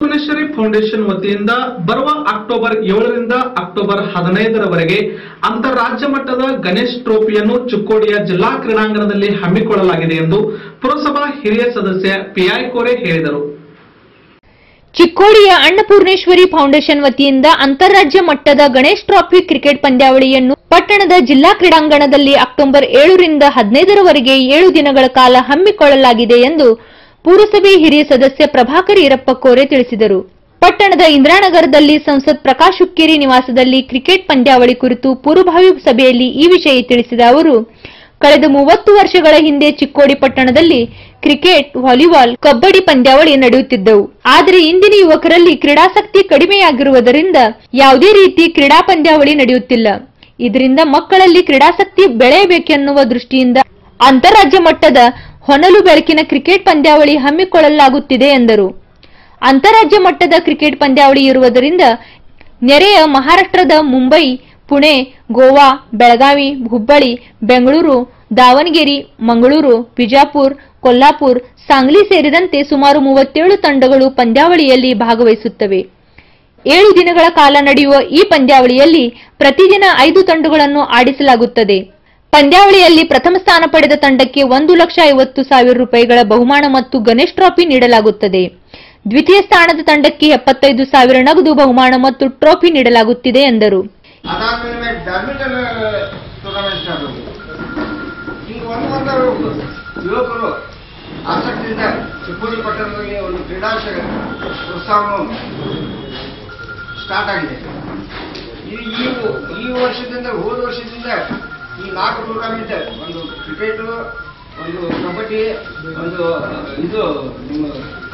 Bhuvaneshwari foundation ವತಿಯಿಂದ ಬರುವ October ಏಳರಿಂದ ಅಕ್ಟೋಬರ್ ಹದಿನೈದರವರೆಗೆ ಅಂತಾರಾಜ್ಯ ಮಟ್ಟದ ಗಣೇಶ್ ಟ್ರೋಫಿಯನ್ನು ಚಿಕ್ಕೋಡಿಯ ಜಿಲ್ಲಾ ಕ್ರೀಡಾಂಗಣದಲ್ಲಿ ಹಮ್ಮಿಕೊಳ್ಳಲಾಗಿದೆ ಎಂದು ಪುರಸಭಾ ಹಿರಿಯ ಸದಸ್ಯ ಪಿಐ ಕೋರೆ ಹೇಳಿದರು ಚಿಕ್ಕೋಡಿಯ ಅನ್ನಪೂರ್ಣೇಶ್ವರಿ ಫೌಂಡೇಶನ್ ವತಿಯಿಂದ ಅಂತಾರಾಜ್ಯ ಮಟ್ಟದ ಗಣೇಶ್ ಟ್ರಾಫಿ ಕ್ರಿಕೆಟ್ ಪಂದ್ಯಾವಳಿಯನ್ನು ಪಟ್ಟಣದ ಜಿಲ್ಲಾ ಕ್ರೀಡಾಂಗಣದಲ್ಲಿ ಅಕ್ಟೋಬರ್ ಏಳರಿಂದ ಹದಿನೈದರವರೆಗೆ ಏಳು ದಿನಗಳ ಕಾಲ ಹಮ್ಮಿಕೊಳ್ಳಲಾಗಿದೆ ಎಂದು ಪುರಸಭೆ ಹಿರಿಯ ಸದಸ್ಯ ಪ್ರಭಾಕರ್ ಈರಪ್ಪ ಕೋರೆ ತಿಳಿಸಿದರು ಪಟ್ಟಣದ ಇಂದಿರಾನಗರದಲ್ಲಿ ಸಂಸದ್ ಪ್ರಕಾಶ್ ಹುಕ್ಕೇರಿ ನಿವಾಸದಲ್ಲಿ ಕ್ರಿಕೆಟ್ ಪಂದ್ಯಾವಳಿ ಕುರಿತು ಪೂರ್ವಭಾವಿ ಸಭೆಯಲ್ಲಿ ಈ ವಿಷಯ ತಿಳಿಸಿದ ಅವರು ಕಳೆದ ಮೂವತ್ತು ವರ್ಷಗಳ ಹಿಂದೆ ಚಿಕ್ಕೋಡಿ ಪಟ್ಟಣದಲ್ಲಿ ಕ್ರಿಕೆಟ್ ವಾಲಿಬಾಲ್ ಕಬ್ಬಡಿ ಪಂದ್ಯಾವಳಿ ನಡೆಯುತ್ತಿದ್ದವು ಆದರೆ ಇಂದಿನ ಯುವಕರಲ್ಲಿ ಕ್ರೀಡಾಸಕ್ತಿ ಕಡಿಮೆಯಾಗಿರುವುದರಿಂದ ಯಾವುದೇ ರೀತಿ ಕ್ರೀಡಾ ಪಂದ್ಯಾವಳಿ ನಡೆಯುತ್ತಿಲ್ಲ ಇದರಿಂದ ಮಕ್ಕಳಲ್ಲಿ ಕ್ರೀಡಾಸಕ್ತಿ ಬೆಳೆಯಬೇಕೆನ್ನುವ ದೃಷ್ಟಿಯಿಂದ ಅಂತಾರಾಜ್ಯ ಮಟ್ಟದ ಹೊನಲು ಬೆಳಕಿನ ಕ್ರಿಕೆಟ್ ಪಂದ್ಯಾವಳಿ ಹಮ್ಮಿಕೊಳ್ಳಲಾಗುತ್ತಿದೆ ಎಂದರು ಅಂತಾರಾಜ್ಯ ಮಟ್ಟದ ಕ್ರಿಕೆಟ್ ಪಂದ್ಯಾವಳಿ ಇರುವುದರಿಂದ ನೆರೆಯ ಮಹಾರಾಷ್ಟ್ರದ ಮುಂಬೈ ಪುಣೆ ಗೋವಾ ಬೆಳಗಾವಿ ಹುಬ್ಬಳ್ಳಿ ಬೆಂಗಳೂರು ದಾವಣಗೆರೆ ಮಂಗಳೂರು ಬಿಜಾಪುರ ಕೊಲ್ಲಾಪುರ ಸಾಂಗ್ಲಿ ಸೇರಿದಂತೆ ಸುಮಾರು ಮೂವತ್ತೇಳು ತಂಡಗಳು ಪಂದ್ಯಾವಳಿಯಲ್ಲಿ ಭಾಗವಹಿಸುತ್ತವೆ ಏಳು ದಿನಗಳ ಕಾಲ ನಡೆಯುವ ಈ ಪಂದ್ಯಾವಳಿಯಲ್ಲಿ ಪ್ರತಿದಿನ ಐದು ತಂಡಗಳನ್ನು ಆಡಿಸಲಾಗುತ್ತದೆ ಪಂದ್ಯಾವಳಿಯಲ್ಲಿ ಪ್ರಥಮ ಸ್ಥಾನ ಪಡೆದ ತಂಡಕ್ಕೆ ಒಂದು ಲಕ್ಷ ಐವತ್ತು ಸಾವಿರ ರೂಪಾಯಿಗಳ ಬಹುಮಾನ ಮತ್ತು ಗಣೇಶ್ ಟ್ರೋಫಿ ನೀಡಲಾಗುತ್ತದೆ ದ್ವಿತೀಯ ಸ್ಥಾನದ ತಂಡಕ್ಕೆ ಎಪ್ಪತ್ತೈದು ಸಾವಿರ ನಗದು ಬಹುಮಾನ ಮತ್ತು ಟ್ರೋಫಿ ನೀಡಲಾಗುತ್ತಿದೆ ಎಂದರು ಅದಾದ್ಮೇಲೆ ಬ್ಯಾಡ್ಮಿಂಟನ್ ಟೂರ್ನಮೆಂಟ್ ಸ್ಟಾರ್ಟ್ ಹಿಂಗೆ ಒಂದು ಒಂದು ಯುವಕರು ಆಸಕ್ತಿಯಿಂದ ಚಿಕ್ಕೋಡಿ ಪಟ್ಟಣದಲ್ಲಿ ಒಂದು ಕ್ರೀಡಾ ಶ- ಉತ್ಸವವನ್ನು ಸ್ಟಾರ್ಟ್ ಆಗಿದೆ ಈ ಈ ಈ ವರ್ಷದಿಂದ ಹೋದ ವರ್ಷದಿಂದ ಈ ನಾಲ್ಕು ಟೂರ್ನಮೆಂಟ್ ಒಂದು ಕ್ರಿಕೆಟ್ ಒಂದು ಕಬಡ್ಡಿ ಒಂದು ಇದು ನಿಮ್ಮ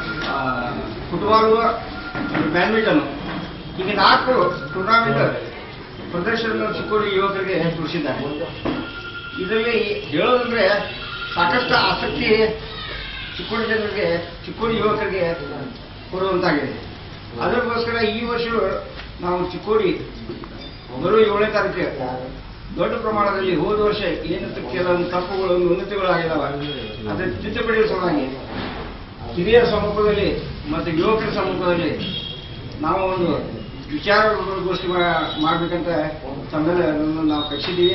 ಫುಟ್ಬಾಲು ಬ್ಯಾಡ್ಮಿಂಟನ್ ಹೀಗೆ ನಾಲ್ಕು ಟೂರ್ನಮೆಂಟ್ ಪ್ರದರ್ಶನ ಚಿಕ್ಕೋಡಿ ಯುವಕರಿಗೆ ತೋರಿಸಿದ್ದಾರೆ ಇದರಲ್ಲಿ ಹೇಳೋದಂದ್ರೆ ಸಾಕಷ್ಟು ಆಸಕ್ತಿ ಚಿಕ್ಕೋಡಿ ಜನರಿಗೆ ಚಿಕ್ಕೋಡಿ ಯುವಕರಿಗೆ ಕೊಡುವಂತಾಗಿದೆ ಅದಕ್ಕೋಸ್ಕರ ಈ ವರ್ಷ ನಾವು ಚಿಕ್ಕೋಡಿ ಬರುವ ಏಳನೇ ತಾರೀಕು ದೊಡ್ಡ ಪ್ರಮಾಣದಲ್ಲಿ ಹೋದ ವರ್ಷ ಏನು ಕೆಲವೊಂದು ತಪ್ಪುಗಳು ನ್ಯೂನತೆಗಳು ಆಗಿದಾವ ಅದರ ತಿದ್ದುಪಡಿ ಸಲುವಾಗಿ ಹಿರಿಯರ ಸಮ್ಮುಖದಲ್ಲಿ ಮತ್ತು ಯುವಕರ ಸಮ್ಮುಖದಲ್ಲಿ ನಾವು ಒಂದು ವಿಚಾರಗೋಷ್ಠಿ ಮಾ- ಮಾಡ್ಬೇಕಂತ ಸಮ್ಮೇಳನವನ್ನು ನಾವು ಕಳಿಸಿದ್ದೀವಿ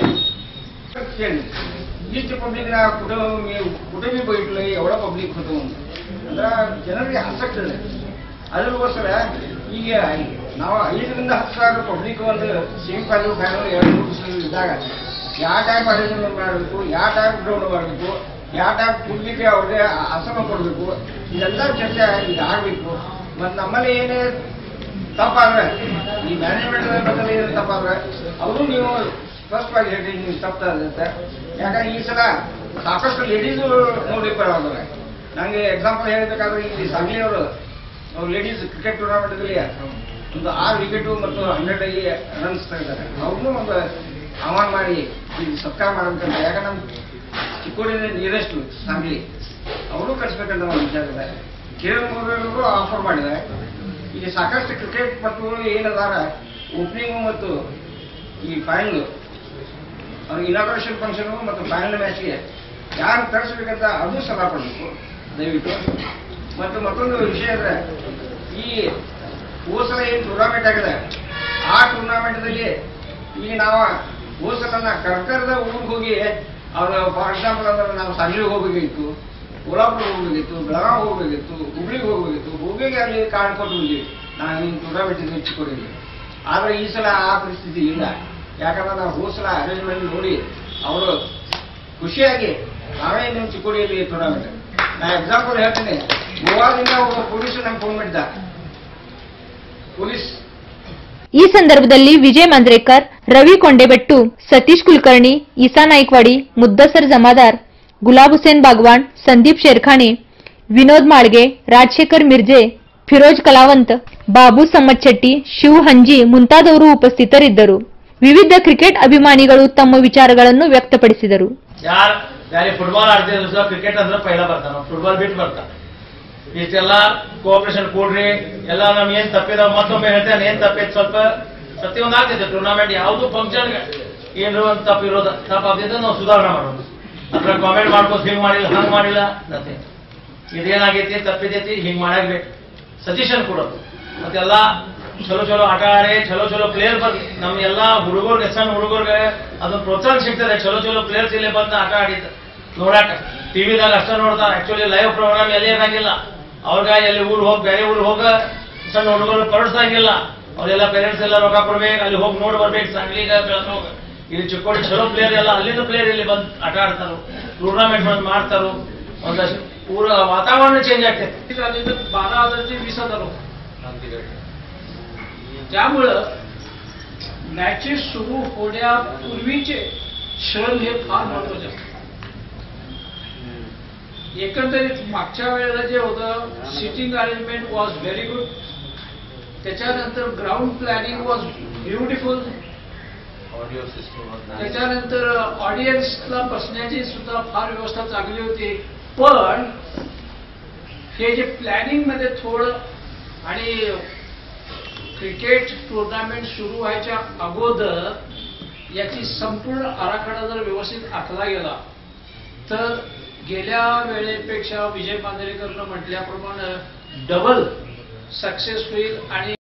ಇಷ್ಟು ಪಬ್ಲಿಕ್ ಕುಟುಂಬ ಕುಟುಂಬಿ ಬೈಟ್ಲಿ ಎವಡ ಪಬ್ಲಿಕ್ ಹೋತು ಅಂದ್ರೆ ಜನರಿಗೆ ಆಸಕ್ತಿ ಇದೆ ಅದಕ್ಕೋಸ್ಕರ ಈಗ ನಾವು ಐದರಿಂದ ಹತ್ತು ಸಾವಿರ ಪಬ್ಲಿಕ್ ಒಂದು ಸೇಮ್ ಫ್ಯಾಮಿಲಿ ಫ್ಯಾಮಿಲಿ ಎರಡು ಮೂರು ದಿವಸ ಇದ್ದಾಗ ಯಾವ ಟೈಪ್ ಅರೇಂಜ್ಮೆಂಟ್ ಮಾಡಬೇಕು ಯಾವ ಟೈಪ್ ಗ್ರೌಂಡ್ ಮಾಡಬೇಕು ಯಾವ ಟೈಪ್ ಕುಡ್ಲಿಕ್ಕೆ ಅವ್ರಿಗೆ ಆಸನ ಕೊಡಬೇಕು ಇದೆಲ್ಲ ಚರ್ಚೆ ಈಗ ಆಗಬೇಕು ಮತ್ತು ನಮ್ಮಲ್ಲಿ ಏನೇ ತಪ್ಪಾದ್ರೆ ಈ ಮ್ಯಾನೇಜ್ಮೆಂಟ್ ಬದಲು ಏನು ತಪ್ಪಾದ್ರೆ ಅವರು ನೀವು ಸ್ಪಷ್ಟವಾಗಿ ಹೇಳಿ ನೀವು ತಪ್ಪಾಗುತ್ತೆ ಯಾಕಂದ್ರೆ ಈ ಸಲ ಸಾಕಷ್ಟು ಲೇಡೀಸು ನೋಡಿ ಬರೋದ್ರೆ ನನಗೆ ಎಕ್ಸಾಂಪಲ್ ಹೇಳಬೇಕಾದ್ರೆ ಇಲ್ಲಿ ಸಾಂಗ್ಲಿಯವರು ಅವ್ರು ಲೇಡೀಸ್ ಕ್ರಿಕೆಟ್ ಟೂರ್ನಮೆಂಟ್ದಲ್ಲಿ ಒಂದು ಆರು ವಿಕೆಟು ಮತ್ತು ಹನ್ನೆರಡು ರನ್ಸ್ ತೆಗೆದಾರೆ ಅವ್ರನ್ನೂ ಒಂದು ಆಹ್ವಾನ ಮಾಡಿ ಇಲ್ಲಿ ಸತ್ಕಾರ ಮಾಡ್ಬೇಕಂತ ಯಾಕಂದ್ರೆ ನಮ್ಮ ಚಿಕ್ಕೋಡಿನ ನಿಯರೆಸ್ಟ್ ಸಾಂಗ್ಲಿ ಅವರು ಕಳಿಸ್ಬೇಕಂತ ನಮ್ಮ ವಿಚಾರ ಇದೆ ಕಿರಣ್ ಮೂರವರು ಆಫರ್ ಮಾಡಿದ್ದಾರೆ ಈಗ ಸಾಕಷ್ಟು ಕ್ರಿಕೆಟ್ ಪಟುಗಳು ಏನದಾರ ಓಪನಿಂಗು ಮತ್ತು ಈ ಫೈನಲ್ ಅವ್ರಿಗೆ ಇನಾಗ್ರೇಷನ್ ಫಂಕ್ಷನ್ ಮತ್ತು ಫೈನಲ್ ಮ್ಯಾಚ್ಗೆ ಯಾರು ತರಿಸ್ಬೇಕಂತ ಅದು ಸಲಹೆ ಕೊಡಬೇಕು ದಯವಿಟ್ಟು ಮತ್ತು ಮತ್ತೊಂದು ವಿಷಯ ಅಂದ್ರೆ ಈ ಹೋದ ಸಲ ಏನು ಟೂರ್ನಾಮೆಂಟ್ ಆಗಿದೆ ಆ ಟೂರ್ನಾಮೆಂಟ್ದಲ್ಲಿ ಈಗ ನಾವು ಹೋದ ಸಲ ನಾ ಕರ್ಕರದ ಊರಿಗೆ ಹೋಗಿ ಅವ್ರು ಫಾರ್ ಎಕ್ಸಾಂಪಲ್ ಅಂದ್ರೆ ನಾವು ಸಂಜೆಗೆ ಹೋಗಬೇಕಿತ್ತು ಕೋಲ್ಹಾಪುರ ಹೋಗ್ಬೇಕಿತ್ತು ಬೆಳಗಾವಿ ಹೋಗ್ಬೇಕಿತ್ತು ಹುಬ್ಳಿಗೆ ಹೋಗ್ಬೇಕಿತ್ತು ಹುಬ್ಳಿಗೆ ಅಲ್ಲಿ ಕಾರ್ಡ್ ಕೊಟ್ಟು ಬಂದ್ವಿ ನಾನು ಹಿಂಗೆ ಟೂರ್ನಾಮೆಂಟ್ ಹೆಚ್ಚಿಕೊಡಿದ್ವಿ ಆದ್ರೆ ಈ ಸಲ ಆ ಪರಿಸ್ಥಿತಿ ಇಲ್ಲ ಯಾಕಂದ್ರೆ ನಾವು ಹೋದ ಸಲ ಅರೇಂಜ್ಮೆಂಟ್ ನೋಡಿ ಅವರು ಖುಷಿಯಾಗಿ ನಾವೇ ನಿಮ್ಮ ಚಿಕ್ಕೋಡಿಯಲ್ಲಿ ಟೂರ್ನಾಮೆಂಟ್ ನಾ ಎಕ್ಸಾಂಪಲ್ ಹೇಳ್ತೀನಿ ಗೋವಾದಿಂದ ಒಬ್ಬ ಪೊಲೀಸ್ ನಂಗೆ ಫೋನ್ ಮಾಡಿದ್ದ ಪೊಲೀಸ್ ಈ ಸಂದರ್ಭದಲ್ಲಿ ವಿಜಯ್ ಮಂದ್ರೇಕರ್ ರವಿ ಕೊಂಡೆಬೆಟ್ಟು ಸತೀಶ್ ಕುಲಕರ್ಣಿ ಈಸಾ ನಾಯ್ಕವಾಡಿ ಮುದ್ದಸರ್ ಜಮಾದಾರ್ ಗುಲಾಬ್ ಹುಸೇನ್ ಬಾಗ್ವಾನ್ ಸಂದೀಪ್ ಶೇರ್ಖಾಣೆ ವಿನೋದ್ ಮಾಳ್ಗೆ ರಾಜಶೇಖರ್ ಮಿರ್ಜೆ ಫಿರೋಜ್ ಕಲಾವಂತ್ ಬಾಬು ಸಮ್ಮಚ್ಚಟ್ಟಿ ಶಿವ್ ಹಂಜಿ ಮುಂತಾದವರು ಉಪಸ್ಥಿತರಿದ್ದರು ವಿವಿಧ ಕ್ರಿಕೆಟ್ ಅಭಿಮಾನಿಗಳು ತಮ್ಮ ವಿಚಾರಗಳನ್ನು ವ್ಯಕ್ತಪಡಿಸಿದರು ಯಾರು ಯಾರೇ ಫುಟ್ಬಾಲ್ ಆಡ್ತಿದ್ರು ಸಹ ಕ್ರಿಕೆಟ್ ಅಂದ್ರೆ ಪೈಲ ಬರ್ತಾನ ಫುಟ್ಬಾಲ್ ಬಿಟ್ಟು ಬರ್ತಾನ ಇಷ್ಟೆಲ್ಲ ಕೋಆಪರೇಷನ್ ಕೊಡ್ರಿ ಎಲ್ಲ ನಮ್ ಏನ್ ತಪ್ಪಿದಾವ ಮತ್ತೊಮ್ಮೆ ಹೇಳ್ತೇನೆ ಏನ್ ತಪ್ಪಿದ್ ಸ್ವಲ್ಪ ಪ್ರತಿಯೊಂದು ಆಗ್ತೈತೆ ಟೂರ್ನಾಮೆಂಟ್ ಯಾವ್ದು ಫಂಕ್ಷನ್ ಏನ್ರ ಒಂದ್ ತಪ್ಪು ಇರೋದ ತಪ್ಪ ಆಗ್ತಿದ್ರೆ ನಾವು ಸುಧಾರಣೆ ಮಾಡೋದು ಅದ್ರ ಕಾಮೆಂಟ್ ಮಾಡ್ಬೋದು ಹಿಂಗ್ ಮಾಡಿಲ್ಲ ಹಂಗ್ ಮಾಡಿಲ್ಲ ನಥಿಂಗ್ ಇದೇನಾಗೈತಿ ತಪ್ಪಿದೈತಿ ಹಿಂಗ್ ಮಾಡಾಕ್ಬೇಕು ಸಜೆಷನ್ ಕೊಡೋದು ಮತ್ತೆಲ್ಲ ಚಲೋ ಚಲೋ ಆಟ ಆಡಿ ಚಲೋ ಚಲೋ ಪ್ಲೇಯರ್ ಬಂದ್ ನಮ್ಮ ಎಲ್ಲಾ ಹುಡುಗರ್ಗೆ ಸಣ್ಣ ಹುಡುಗರ್ಗೆ ಅದನ್ನ ಪ್ರೋತ್ಸಾಹ ಸಿಗ್ತದೆ ಚಲೋ ಚಲೋ ಪ್ಲೇಯರ್ಸ್ ಇಲ್ಲಿ ಬಂದು ಆಟ ಆಡಿದ ನೋಡಾಕ ಟಿವಿದಾಗ ಅಷ್ಟ ನೋಡ್ತಾರ ಆಕ್ಚುಲಿ ಲೈವ್ ಪ್ರೋಗ್ರಾಮ್ ಎಲ್ಲಿ ಇರಂಗಿಲ್ಲ ಅವ್ರಿಗ ಎಲ್ಲಿ ಊರ್ ಹೋಗಿ ಬೇರೆ ಊರ್ ಹೋಗ ಸಣ್ಣ ಹುಡುಗರು ಕಳಿಸಂಗಿಲ್ಲ ಅವರೆಲ್ಲ ಪೇರೆಂಟ್ಸ್ ಎಲ್ಲ ರೊಕ್ಕ ಕೊಡ್ಬೇಕು ಅಲ್ಲಿ ಹೋಗಿ ನೋಡಿ ಬರ್ಬೇಕು ಸಂಗ್ಲಿಗ ಬೆಳಗೋಗ ಇಲ್ಲಿ ಚಿಕ್ಕೋಡಿ ಚಲೋ ಪ್ಲೇಯರ್ ಎಲ್ಲ ಅಲ್ಲಿಂದ ಪ್ಲೇಯರ್ ಇಲ್ಲಿ ಬಂದು ಆಟ ಆಡ್ತಾರೋ ಟೂರ್ನಾಮೆಂಟ್ ಬಂದು ಮಾಡ್ತಾರೋ ಒಂದಷ್ಟು ಪೂರ ವಾತಾವರಣ चेंज ಆಗ್ತೈತೆ झाले तर बारा हजार ते वीस हजार होते त्यामुळं मॅचेस सुरू होण्यापूर्वीचे क्षण हे फार महत्वाचे असतात एकंदरीत मागच्या वेळेला जे होतं sitting arrangement was very good त्याच्यानंतर ग्राउंड प्लॅनिंग वॉज ब्युटिफुल त्याच्यानंतर ऑडियन्सला बसण्याची सुद्धा फार व्यवस्था चांगली होती पण हे जे प्लॅनिंग मध्ये थोडं आणि क्रिकेट टुर्नामेंट सुरू व्हायच्या अगोदर याची संपूर्ण आराखडा जर व्यवस्थित आखला गेला तर गेल्या वेळेपेक्षा विजय मांजरेकरनं म्हटल्याप्रमाणे डबल सक्सेस होईल आणि